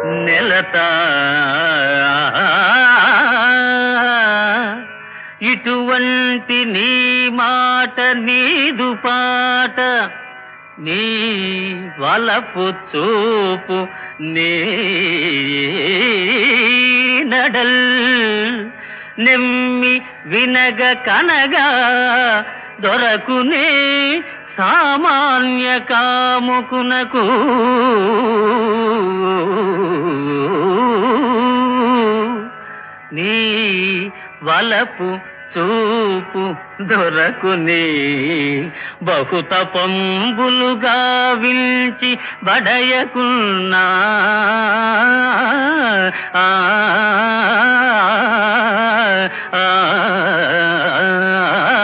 నెలత ఇటువంటి నీ మాట నీదు పాట నీ వలపు చూపు నీ నడల్ నెమ్మి వినగ కనగా దొరకునే సామాన్య కాముకునకు నీ వలపు చూపు దొరకుని బహుత పంబులుగా విల్చి బడయకున్నా ఆ, ఆ, ఆ,